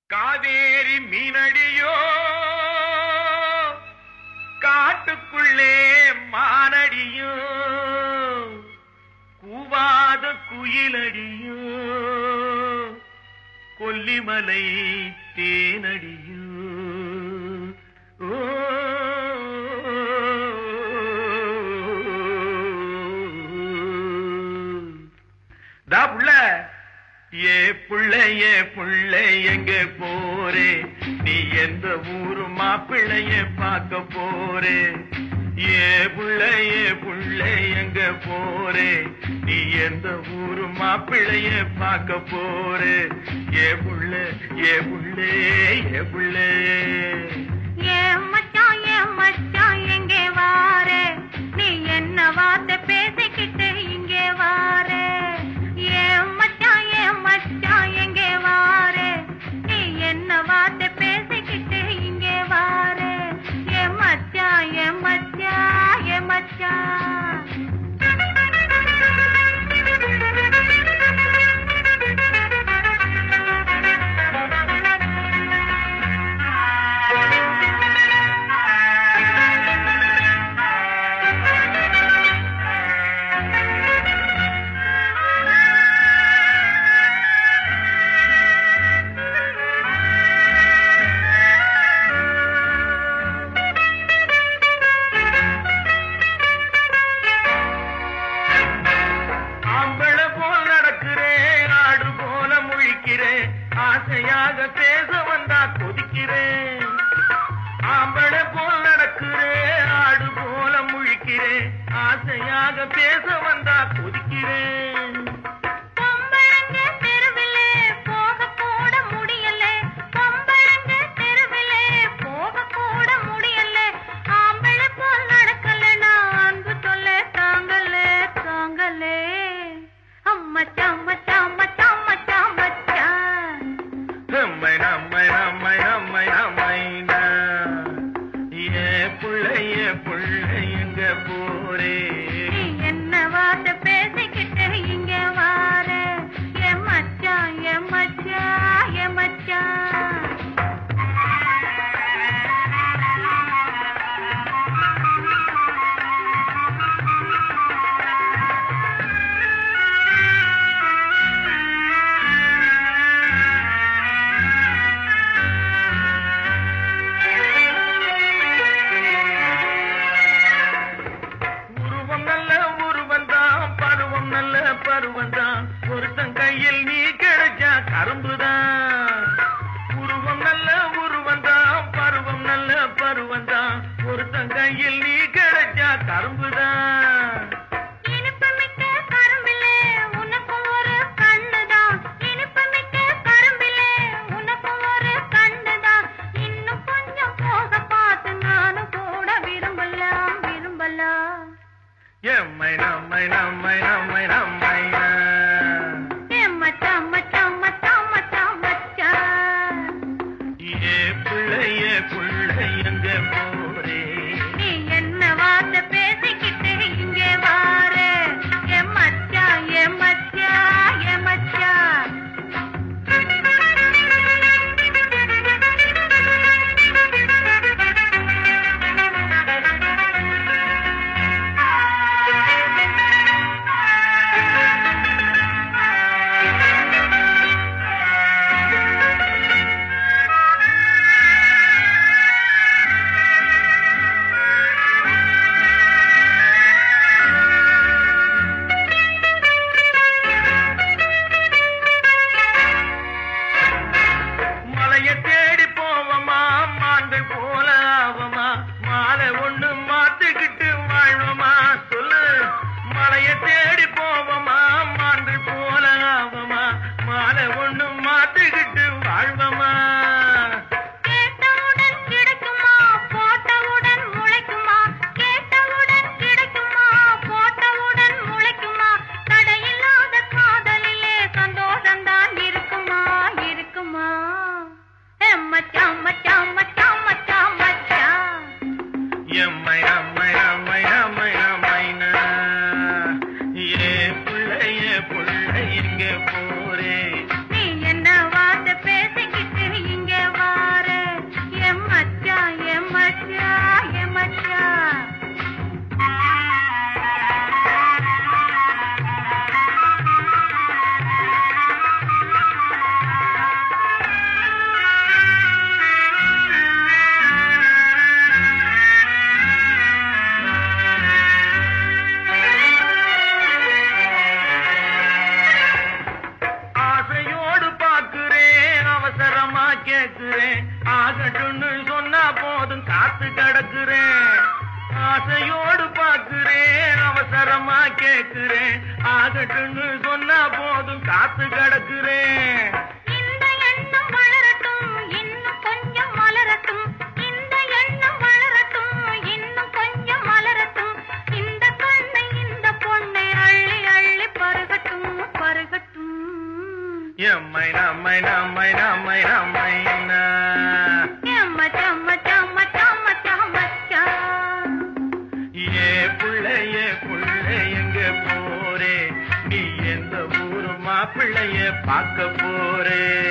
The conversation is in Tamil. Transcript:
காவேரி மீனடியோ காட்டுக்குள்ளே மானடியோ கூவாத குயிலடியோ கொல்லிமலை தேனடியோ ஓ தா புள்ள ஏ புள்ள ஏ புள்ள எங்க போறே நீ எந்த ஊரு மாப்பிள்ளைய பார்க்க போறே ஏ புள்ள ஏ புள்ள எங்க போறே நீ எந்த ஊரு மாப்பிள்ளைய பார்க்க போறே ஏ புள்ள ஏ புள்ளே ஏ புள்ளே ஏன் மச்சான் ஏன் மச்சான் எங்கே வாரே நீ என்ன வார்த்தை பேசிக்கிட்டு இங்கே வாரே ஏன் மச்சான் ஏன் மச்சான் எங்கே வாரே நீ என்ன வார்த்தை பேசிக்கிட்டு இங்கே வாரே ஏன் மச்சான் ஏன் மச்சான் ஏன் ஆம்பள போல் நடக்கிறேன் ஆடு போல முழிக்கிறேன் ஆசையாக பேச வந்தா கொதிக்கிறேன் ஆம்பள போல் நடக்கிறேன் ஆடு போல முழிக்கிறேன் ஆசையாக பேச வந்தா கொதிக்கிறேன் பொம்பளைங்க தெருவிலே போக கூட முடியல பொம்பளைங்க தெருவிலே போக கூட முடியல ஆம்பளை போல் நடக்கலனா அன்பு தொல்லை தாங்கலே தாங்கலே அம்மச்சான் மச்சான் மச்சான் மச்சான் மச்சான் நம்மை நம்மை நம்மை நம்மை நம்மைனா ஏ புள்ளை ஏ புள்ளை எங்க போறே நீ என்ன வார்த்தை பேசிக்கிட்டு இங்க வார ஏ மச்சான் ஏ மச்சான் ஏ மச்சான் உருவம் நல்ல உருவம் தான் பருவம் நல்ல பருவம் தான் ஒருத்தன் கையில் நீ கிடைச்சா கரும்பு தான் உருவம் நல்ல உருவம் தான் பருவம் நல்ல பருவம் தான் ஒருத்தன் கையில் நீ கிடைச்சா கரும்பு தான் இனிப்புமிக்க கரும்பிலே உனக்கும் ஒரு கண்ணுதான் இனிப்புமிக்க கரும்பிலே உனக்கும் ஒரு கண்ணுதான் இன்னும் கொஞ்சம் போக பார்த்து நானும் கூட விரும்பலாம் விரும்பலாம் எம்மை நம்மை நம்மை நம்மை நம்மை ஏ மச்சான் மச்சான் மச்சான் மச்சான் மச்சான் ஏ பிள்ளை ஏ பிள்ளை எங்க போறே நீ என்ன வார்த்தை பேசிக்கிட்டு இங்கே வார ஏ மச்சான் ஏ மச்சான் ஏ மச்சான் கேக்குறேன் ஆகட்டும்னு சொன்னா போதும் காத்து கிடக்குறேன் ஆசையோடு பாக்குறேன் அவசரமா கேக்குறேன் ஆகட்டும்னு சொன்னா போதும் காத்து கிடக்குறேன் இந்த எண்ணம் வளரட்டும் இன்னும் கொஞ்சம் மலரட்டும் இந்த எண்ணம் வளரட்டும் இன்னும் கொஞ்சம் மலரட்டும் இந்த கண்ணை இந்த பொண்ணை அள்ளி அள்ளி பருகட்டும் பருகட்டும் எம்மைனா மைனா மைனா மைனா மைனா ஏ மச்சான் மச்சான் மச்சான் மச்சான் மச்சான் ஏ புள்ள ஏ புள்ள எங்க போறே நீ எந்த ஊரு மாப்பிள்ளைய பார்க்க போறே